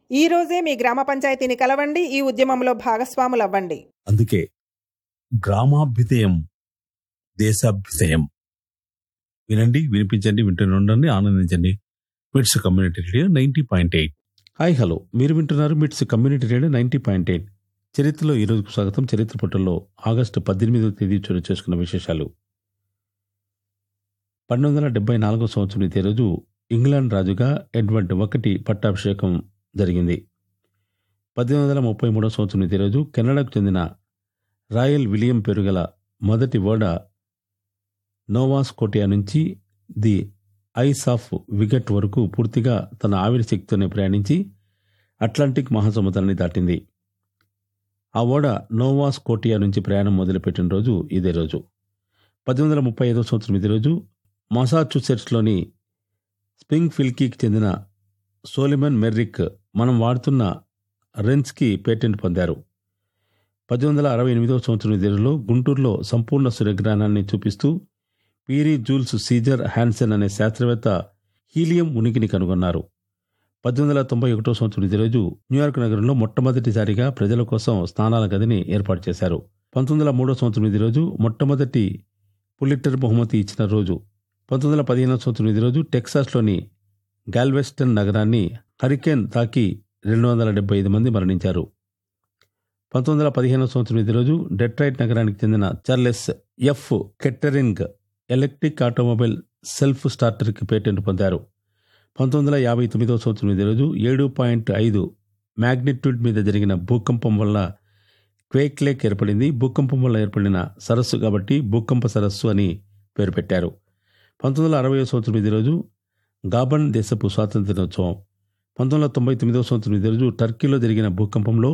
ఈ రోజే మీ గ్రామ పంచాయతీని కలవండి ఈ ఉద్యమంలో భాగస్వాములవ్వండి అందుకే గ్రామాభ్యుదయం దేశాభ్యుదయం వినండి వినిపించండి వింటూనే ఉండండి ఆనందించండి MITS community radio ninety point eight hi hello మీరు వింటున్నారు MITS community radio ninety point eight చరిత్రలో ఈ రోజుకు స్వాగతం చరిత్ర పుటల్లో ఆగస్టు పద్దెనిమిదవ తేదీ చోటు చేసుకున్న విశేషాలు పంతొమ్మిది వందల డెబ్బై నాలుగో సంవత్సరం ఇదే రోజు ఇంగ్లాండ్ రాజుగా ఎడ్వర్డ్ ఒకటి పట్టాభిషేకం జరిగింది పద్దెనిమిది వందల ముప్పై మూడో సంవత్సరం ఇదే రోజు కెనడాకు చెందిన రాయల్ విలియం పేరు గల మొదటి ఓడ నోవాస్ కోటియా నుంచి ది ఐస్ ఆఫ్ విగట్ వరకు పూర్తిగా తన ఆవిరి శక్తితోనే ప్రయాణించి అట్లాంటిక్ మహాసముద్రాన్ని దాటింది ఆ ఓడ నోవాస్ కోటియా నుంచి ప్రయాణం మొదలుపెట్టిన రోజు ఇదే రోజు పద్దెనిమిది వందల ముప్పై ఐదో సంవత్సరం ఇదే రోజు మసాచుసెట్స్లోని స్ప్రింగ్ ఫిల్కీకి చెందిన సోలిమన్ మెర్రిక్ మనం వాడుతున్న రెన్స్కి పేటెంట్ పొందారు పద్దెనిమిది వందల అరవై ఎనిమిదవ సంవత్సరం ఇదేలో గుంటూరులో సంపూర్ణ సూర్యగ్రహణాన్ని చూపిస్తూ పీరీ జూల్స్ సీజర్ హ్యాన్సెన్ అనే శాస్త్రవేత్త హీలియం ఉనికిని కనుగొన్నారు పద్దెనిమిది వందల తొంభై ఒకటో సంవత్సరం ఇదే రోజు న్యూయార్క్ నగరంలో మొట్టమొదటిసారిగా ప్రజల కోసం స్నానాల గదిని ఏర్పాటు చేశారు పంతొమ్మిది వందల మూడో సంవత్సరం ఇదే రోజు మొట్టమొదటి పులిట్టర్ బహుమతి ఇచ్చిన రోజు పంతొమ్మిది వందల పదిహేనవ సంవత్సరం ఇదే రోజు టెక్సాస్లోని గాల్వెస్టన్ నగరాన్ని హరికేన్ తాకి రెండు వందల డెబ్బై ఐదు మంది మరణించారు పంతొమ్మిది వందల పదిహేనవ సంవత్సరం ఇదే రోజు డెట్రాయిట్ నగరానికి చెందిన Charles F Kettering electric automobile self స్టార్టర్కి పేటెంట్ పొందారు పంతొమ్మిది వందల యాభై తొమ్మిదవ సంవత్సరం ఇదే రోజు ఏడు పాయింట్ ఐదు మ్యాగ్నిట్యూడ్ మీద జరిగిన భూకంపం వల్ల క్వేక్ లేక్ ఏర్పడింది భూకంపం వల్ల ఏర్పడిన సరస్సు కాబట్టి భూకంప సరస్సు అని పేరు పెట్టారు పంతొమ్మిది వందల అరవై సంవత్సరం ఇదే రోజు గాబన్ దేశపు స్వాతంత్ర దినోత్సవం పంతొమ్మిది వందల తొంభై తొమ్మిదవ సంవత్సరం ఇదే రోజు టర్కీలో జరిగిన భూకంపంలో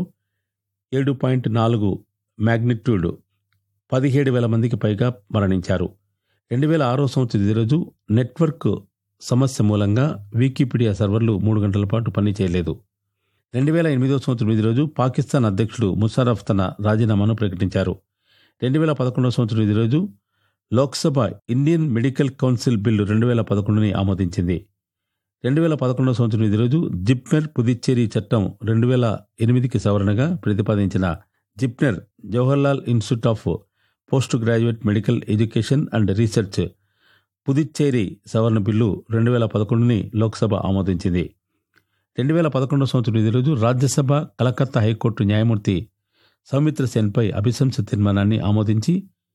ఏడు పాయింట్ నాలుగు మ్యాగ్నిట్యూడ్ పదిహేడు వేల మందికి పైగా మరణించారు రెండు వేల ఆరో సంవత్సరం ఇదే రోజు నెట్వర్క్ సమస్య మూలంగా వికీపీడియా సర్వర్లు మూడు గంటల పాటు పనిచేయలేదు రెండు వేల ఎనిమిదో సంవత్సరం ఇదే రోజు పాకిస్తాన్ అధ్యక్షుడు ముషారఫ్ తన రాజీనామాను ప్రకటించారు రెండు వేల పదకొండవ సంవత్సరం ఇదే రోజు Lok Sabha Indian medical council bill రెండు వేల పదకొండుని ఆమోదించింది రెండు వేల పదకొండవ సంవత్సరం ఇదే రోజు జిప్మెర్ పుదుచ్చేరి చట్టం రెండు వేల ఎనిమిదికి సవరణగా ప్రతిపాదించిన JIPMER Jawaharlal institute of post graduate medical education and research Puducherry సవరణ బిల్లు రెండు వేల పదకొండుని లోక్సభ ఆమోదించింది రెండు వేల పదకొండవ సంవత్సరం ఇదే రోజు రాజ్యసభ కలకత్తా హైకోర్టు న్యాయమూర్తి సౌమిత్ర సేన్పై అభిశంస తీర్మానాన్ని ఆమోదించి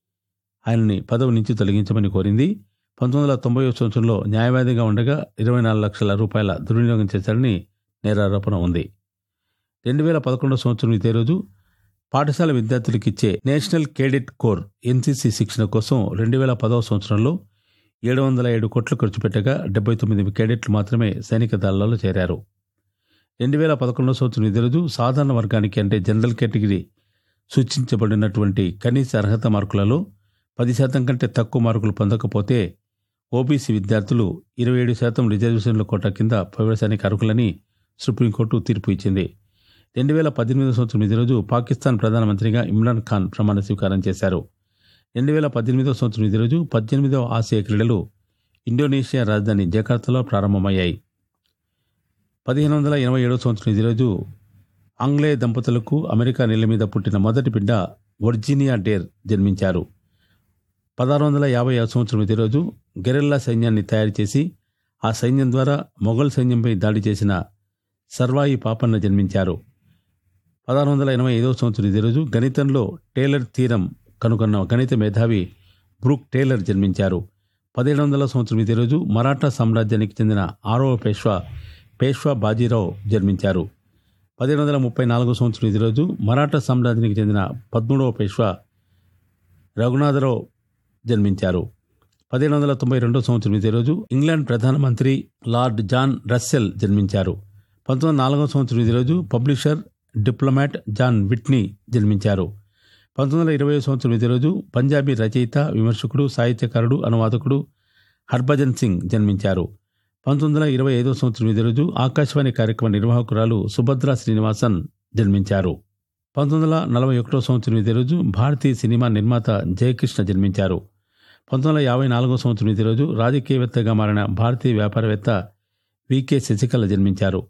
ఆయనని పదవి నుంచి తొలగించమని కోరింది పంతొమ్మిది వందల తొంభై సంవత్సరంలో న్యాయవాదిగా ఉండగా ఇరవై నాలుగు లక్షల రూపాయల దుర్వినియోగం చేశారని నేరారోపణ ఉంది రెండు వేల పదకొండవ సంవత్సరం ఇదే రోజు పాఠశాల విద్యార్థులకు ఇచ్చే నేషనల్ కేడెట్ కోర్ ఎన్సీసీ శిక్షణ కోసం రెండు వేల పదవ సంవత్సరంలో ఏడు వందల ఏడు కోట్లు ఖర్చు పెట్టగా డెబ్బై తొమ్మిది కేడెట్లు మాత్రమే సైనిక దళాల్లో చేరారు రెండు వేల పదకొండవ సంవత్సరం ఇదే రోజు సాధారణ వర్గానికి అంటే జనరల్ కేటగిరీ సూచించబడినటువంటి కనీస అర్హత మార్కులలో పది శాతం కంటే తక్కువ మార్కులు పొందకపోతే ఓబీసీ విద్యార్థులు ఇరవై ఏడు శాతం రిజర్వేషన్ల కోటా కింద ప్రవేశానికి అర్హులని సుప్రీంకోర్టు తీర్పు ఇచ్చింది రెండు వేల పద్దెనిమిదవ సంవత్సరం ఇదే రోజు పాకిస్తాన్ ప్రధానమంత్రిగా ఇమ్రాన్ ఖాన్ ప్రమాణ స్వీకారం చేశారు రెండు వేల పద్దెనిమిదవ సంవత్సరం ఇదే రోజు పద్దెనిమిదవ ఆసియా క్రీడలు ఇండోనేషియా రాజధాని జకార్తాలో ప్రారంభమయ్యాయి పదిహేను వందల ఎనభై ఏడవ సంవత్సరం ఇదే రోజు ఆంగ్లేయ దంపతులకు అమెరికా నేల మీద పుట్టిన మొదటి బిడ్డ వర్జీనియా డేర్ జన్మించారు పదహారు వందల యాభై ఆరు సంవత్సరం ఇదే రోజు గెరిల్లా సైన్యాన్ని తయారు చేసి ఆ సైన్యం ద్వారా మొఘల్ సైన్యంపై దాడి చేసిన సర్వాయి పాపన్న జన్మించారు పదహారు వందల ఎనభై ఐదవ సంవత్సరం ఇదే రోజు గణితంలో టేలర్ తీరం కనుగొన్న గణిత మేధావి బ్రూక్ టేలర్ జన్మించారు పదిహేడు వందల సంవత్సరం ఇదే రోజు మరాఠా సామ్రాజ్యానికి చెందిన ఆరవ పేష్వా పేష్వా బాజీరావు జన్మించారు పదిహేడు వందల ముప్పై నాలుగో సంవత్సరం ఇదే రోజు మరాఠా సామ్రాజ్యానికి చెందిన పదమూడవ పేష్వా రఘునాథరావు జన్మించారు పదిహేడు వందల తొంభై రెండో సంవత్సరం ఇదే రోజు ఇంగ్లాండ్ ప్రధానమంత్రి లార్డ్ జాన్ రస్సెల్ జన్మించారు పంతొమ్మిది వందల నాలుగో సంవత్సరం ఇదే రోజు పబ్లిషర్ డిప్లొమాట్ జాన్ విట్నీ జన్మించారు పంతొమ్మిది వందల ఇరవై సంవత్సరం ఇదే రోజు పంజాబీ రచయిత విమర్శకుడు సాహిత్యకారుడు అనువాదకుడు హర్భజన్ సింగ్ జన్మించారు పంతొమ్మిది వందల ఇరవై ఐదో సంవత్సరం ఇదే రోజు ఆకాశవాణి కార్యక్రమ నిర్వాహకురాలు సుభద్ర శ్రీనివాసన్ జన్మించారు పంతొమ్మిది వందల నలభై ఒకటో సంవత్సరం ఇదే రోజు భారతీయ సినిమా నిర్మాత జయకృష్ణ జన్మించారు పంతొమ్మిది వందల యాభై నాలుగో సంవత్సరం ఇదే రోజు రాజకీయవేత్తగా మారిన భారతీయ వ్యాపారవేత్త వికే శశికళ జన్మించారు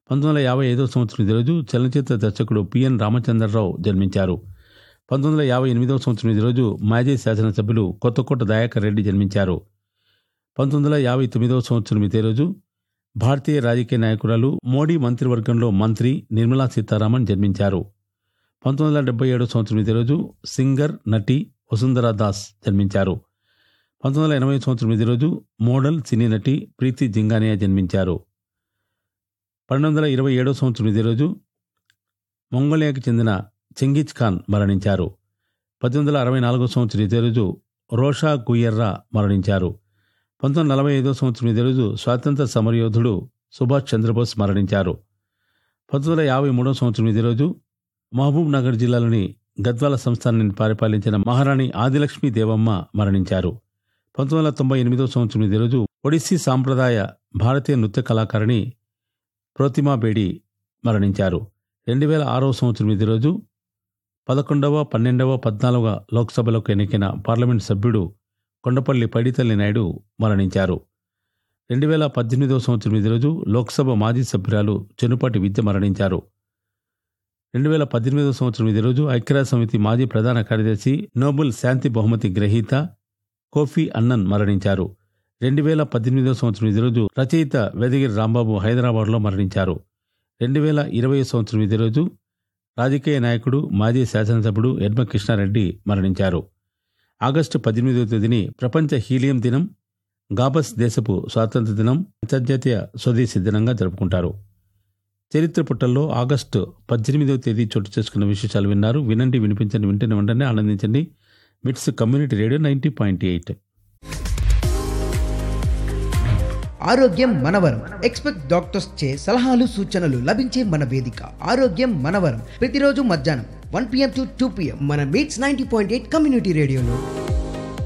పంతొమ్మిది వందల యాభై ఐదో సంవత్సరం ఇదే రోజు చలనచిత్ర దర్శకుడు పిఎన్ రామచంద్రరావు జన్మించారు పంతొమ్మిది వందల యాభై ఎనిమిదవ సంవత్సరం ఇదే రోజు మాజీ శాసనసభ్యులు కొత్తకోట దయాకర్ రెడ్డి జన్మించారు పంతొమ్మిది వందల యాభై తొమ్మిదవ సంవత్సరం ఇదే రోజు భారతీయ రాజకీయ నాయకురాలు మోడీ మంత్రివర్గంలో మంత్రి నిర్మలా సీతారామన్ జన్మించారు పంతొమ్మిది వందల డెబ్బై ఏడవ సంవత్సరం ఇదే రోజు సింగర్ నటి వసుంధరా దాస్ జన్మించారు పంతొమ్మిది వందల ఎనభై సంవత్సరం ఇదే రోజు మోడల్ సినీ నటి ప్రీతి జింగానియా జన్మించారు పన్నెండు వందల ఇరవై ఏడవ సంవత్సరం ఇదే రోజు మంగోలియాకి చెందిన చెంగిజ్ ఖాన్ మరణించారు పద్దెనిమిది వందల అరవై నాలుగో సంవత్సరం ఇదే రోజు రోషా గుయ్యర్రా మరణించారు పంతొమ్మిది వందల నలభై ఐదో సంవత్సరం ఇదే రోజు స్వాతంత్ర సమరయోధుడు సుభాష్ చంద్రబోస్ మరణించారు పంతొమ్మిది వందల యాభై మూడో సంవత్సరం ఇదే రోజు మహబూబ్ నగర్ జిల్లాలోని గద్వాల సంస్థానాన్ని పరిపాలించిన మహారాణి ఆదిలక్ష్మి దేవమ్మ మరణించారు పంతొమ్మిది వందల తొంభై ఎనిమిదో సంవత్సరం ఇదే రోజు ఒడిస్సీ సాంప్రదాయ భారతీయ నృత్య కళాకారిణి ప్రోతిమా బేడి మరణించారు రెండు వేల ఆరవ సంవత్సరం ఇదే రోజు పదకొండవ పన్నెండవ పద్నాలుగవ లోక్సభలకు ఎన్నికైన పార్లమెంట్ సభ్యుడు కొండపల్లి పైడితల్లి నాయుడు మరణించారు రెండు వేల పద్దెనిమిదవ సంవత్సరం ఇదే రోజు లోక్సభ మాజీ సభ్యురాలు చెన్నుపాటి విద్య మరణించారు రెండు వేల పద్దెనిమిదవ సంవత్సరం ఇదే రోజు ఐక్యరాజ్య సమితి మాజీ ప్రధాన కార్యదర్శి నోబెల్ శాంతి బహుమతి గ్రహీత కోఫీ అన్నన్ మరణించారు రెండు వేల పద్దెనిమిదవ సంవత్సరం ఇదే రోజు రచయిత వేదగిరి రాంబాబు హైదరాబాద్లో మరణించారు రెండు వేల ఇరవై సంవత్సరం ఇదే రోజు రాజకీయ నాయకుడు మాజీ శాసనసభ్యుడు యడ్మ కృష్ణారెడ్డి మరణించారు ఆగస్టు పద్దెనిమిదవ తేదీని ప్రపంచ హీలియం దినం గాబస్ దేశపు స్వాతంత్ర దినం అంతర్జాతీయ స్వదేశీ దినంగా జరుపుకుంటారు చరిత్ర పుటల్లో ఆగస్టు పద్దెనిమిదవ తేదీ చోటు చేసుకున్న విశేషాలు విన్నారు వినండి వినిపించండి వింటూనే ఉండండి ఆనందించండి MITS community radio ninety point eight ఆరోగ్యం మనవరం ఎక్స్పెక్ట్ డాక్టర్స్ చే సలహాలు సూచనలు లభించే మన వేదిక ఆరోగ్యం మనవరం ప్రతిరోజు మధ్యాహ్నం one PM to two PM మన MITS ninety point eight community రేడియోలో